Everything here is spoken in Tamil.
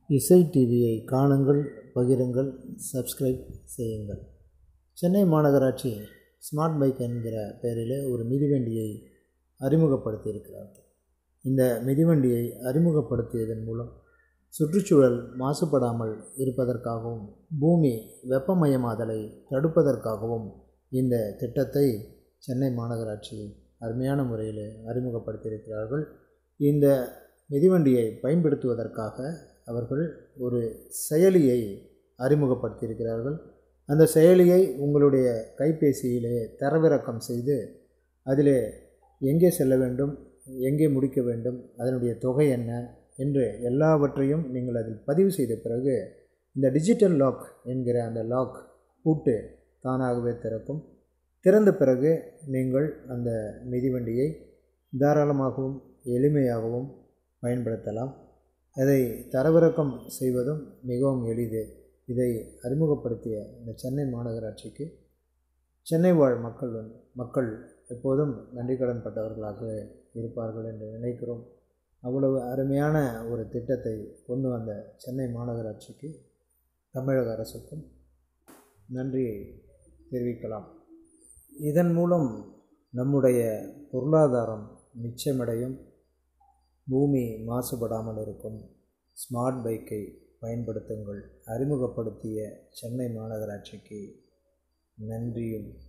இசை டிவியை காணுங்கள் பகிருங்கள் சப்ஸ்கிரைப் செய்யுங்கள் சென்னை மாநகராட்சி ஸ்மார்ட் பைக் என்கிற பெயரிலே ஒரு மிதிவண்டியை அறிமுகப்படுத்தியிருக்கிறார்கள் இந்த மிதிவண்டியை அறிமுகப்படுத்தியதன் மூலம் சுற்றுச்சூழல் மாசுபடாமல் இருப்பதற்காகவும் பூமி வெப்பமயமாதலை தடுப்பதற்காகவும் இந்த திட்டத்தை சென்னை மாநகராட்சி அருமையான முறையில் அறிமுகப்படுத்தியிருக்கிறார்கள் இந்த மிதிவண்டியை பயன்படுத்துவதற்காக அவர்கள் ஒரு செயலியை அறிமுகப்படுத்தியிருக்கிறார்கள் அந்த செயலியை உங்களுடைய கைபேசியிலே தரவிறக்கம் செய்து அதிலே எங்கே செல்ல வேண்டும் எங்கே முடிக்க வேண்டும் அதனுடைய தொகை என்ன என்று எல்லாவற்றையும் நீங்கள் அதில் பதிவு செய்த பிறகு இந்த டிஜிட்டல் லாக் என்கிற அந்த லாக் பூட்டு தானாகவே திறக்கும் திறந்த பிறகு நீங்கள் அந்த மிதிவண்டியை தாராளமாகவும் எளிமையாகவும் பயன்படுத்தலாம் அதை தரவிறக்கம் செய்வதும் மிகவும் எளிது இதை அறிமுகப்படுத்திய இந்த சென்னை மாநகராட்சிக்கு சென்னை வாழ் மக்கள் மக்கள் எப்போதும் நன்றி கடன் பட்டவர்களாக இருப்பார்கள் என்று நினைக்கிறோம் அவ்வளவு அருமையான ஒரு திட்டத்தை கொண்டு வந்த சென்னை மாநகராட்சிக்கு தமிழக அரசுக்கும் நன்றியை தெரிவிக்கலாம் இதன் மூலம் நம்முடைய பொருளாதாரம் மிச்சமடையும் பூமி மாசுபடாமல் இருக்கும் ஸ்மார்ட் பைக்கை பயன்படுத்துங்கள் அறிமுகப்படுத்திய சென்னை மாநகராட்சிக்கு நன்றியும்